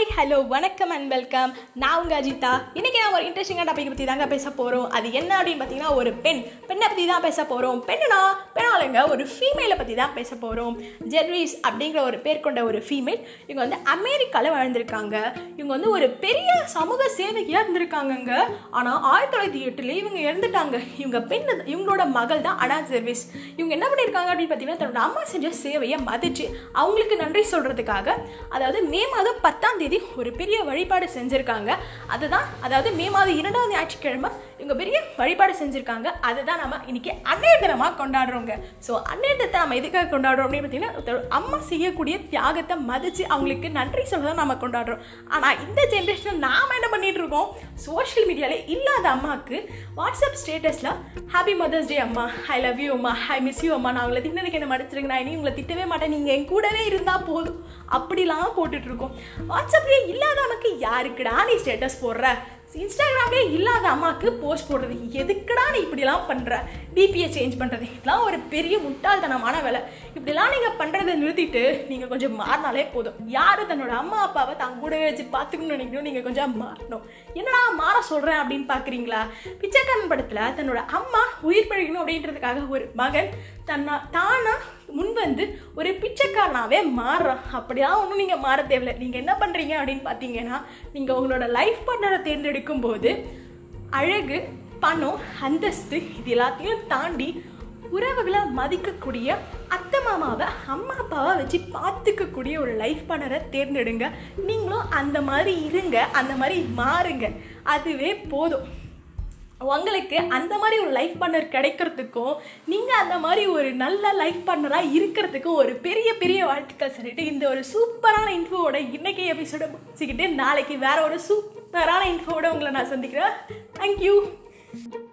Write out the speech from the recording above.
hello வணக்கம் and welcome நான் உங்கள் அஜிதா இன்றைக்கி நான் ஒரு இன்ட்ரெஸ்டிங்கான டாபிக் பற்றி தாங்க பேச போகிறோம் அது என்ன அப்படின்னு பார்த்தீங்கன்னா ஒரு பெண் பெண்ணை பற்றி தான் பேச போகிறோம் பெண்ணுனா பெண்ணாளுங்க ஒரு ஃபீமேலை பற்றி தான் பேச போகிறோம் ஜெர்விஸ் அப்படிங்கிற ஒரு பேர் கொண்ட ஒரு ஃபீமேல் இவங்க வந்து அமெரிக்காவில் வாழ்ந்திருக்காங்க இவங்க வந்து ஒரு பெரிய சமூக சேவையாக இருந்திருக்காங்கங்க ஆனால் ஆயிரத்தி தொள்ளாயிரத்தி எட்டில் இவங்க இறந்துட்டாங்க இவங்க பெண் இவங்களோட மகள் தான் அனா ஜெர்விஸ் இவங்க என்ன பண்ணியிருக்காங்க அப்படின்னு பார்த்தீங்கன்னா தன்னோட அம்மா செஞ்ச சேவையை மதிச்சு அவங்களுக்கு நன்றி சொல்கிறதுக்காக அதாவது மே மாதம் பத்தாம் தேதி ஒரு பெரிய வழிபாடு செஞ்சுருக்காங்க அதுதான் அதாவது மே மாதம் இரண்டாவது ஞாயிற்றுக்கிழமை இவங்க பெரிய வழிபாடு செஞ்சுருக்காங்க அதை தான் நம்ம இன்னைக்கு அன்னையர் தினமாக கொண்டாடுறோங்க ஸோ அன்னையர் தினத்தை நம்ம எதுக்காக கொண்டாடுறோம் அப்படின்னு பார்த்தீங்கன்னா தன்னோட அம்மா செய்யக்கூடிய தியாகத்தை மதித்து அவங்களுக்கு நன்றி சொல்ல தான் நம்ம கொண்டாடுறோம் ஆனால் இந்த ஜென்ரேஷனில் நாம் என்ன பண்ணிட்டு இருக்கோம் சோஷியல் மீடியாவில் இல்லாத அம்மாவுக்கு வாட்ஸ்அப் ஸ்டேட்டஸில் ஹாப்பி மதர்ஸ் டே அம்மா ஐ லவ் யூ அம்மா ஐ மிஸ் யூ அம்மா நான் உங்களை திட்டினதுக்கு என்ன மடிச்சிருங்க நான் இனி உங்களை திட்டவே மாட்டேன் நீங்கள் என் கூடவே இருந்தால் போதும் அப்படிலாம் போட்டுட்ருக்கோம் வாட்ஸ்அப்லேயே இல்லாத அம்மாக்கு யாருக்குடா நீ ஸ்டேட்டஸ் போடுற இன்ஸ்டாகிராம்லேயே இல்லாத அம்மாவுக்கு போஸ்ட் போடுறது எதுக்குடா நீ இப்படிலாம் பண்ணுற டிபியை சேஞ்ச் பண்ணுறது இதெல்லாம் ஒரு பெரிய முட்டாள்தனமான வேலை இப்படிலாம் நீங்கள் பண்ணுறதை நிறுத்திட்டு நீங்கள் கொஞ்சம் மாறினாலே போதும் யார் தன்னோட அம்மா அப்பாவை தங்க கூடவே வச்சு பார்த்துக்கணும்னு நினைக்கணும் நீங்கள் கொஞ்சம் மாறணும் என்னடா மாற சொல்கிறேன் அப்படின்னு பார்க்குறீங்களா பிச்சைக்காரன் படத்தில் தன்னோட அம்மா உயிர் பழிக்கணும் அப்படின்றதுக்காக ஒரு மகன் தன்னா தானா முன் வந்து ஒரு பிச்சைக்காரனாவே மாறுறான் அப்படிலாம் ஒன்றும் நீங்கள் மாற தேவையில்லை நீங்கள் என்ன பண்ணுறீங்க அப்படின்னு பார்த்தீங்கன்னா நீங்கள் உங்களோட லைஃப் பார்ட்னரை தேர்ந்தெடுக்கும் போது அழகு பணம் அந்தஸ்து இது எல்லாத்தையும் தாண்டி உறவுகளை மதிக்கக்கூடிய அத்தை மாமாவை அம்மா அப்பாவை வச்சு பார்த்துக்கக்கூடிய ஒரு லைஃப் பார்ட்னரை தேர்ந்தெடுங்க நீங்களும் அந்த மாதிரி இருங்க அந்த மாதிரி மாறுங்க அதுவே போதும் உங்களுக்கு அந்த மாதிரி ஒரு லைஃப் பார்ட்னர் கிடைக்கிறதுக்கும் நீங்கள் அந்த மாதிரி ஒரு நல்ல லைஃப் பார்ட்னராக இருக்கிறதுக்கும் ஒரு பெரிய பெரிய வாழ்த்துக்கள் சொல்லிட்டு இந்த ஒரு சூப்பரான இன்ஃபோவோட இன்றைக்கி எபிசோட முடிச்சுக்கிட்டு நாளைக்கு வேற ஒரு சூப்பரான இன்ஃபோவோட உங்களை நான் சந்திக்கிறேன் தேங்க்யூ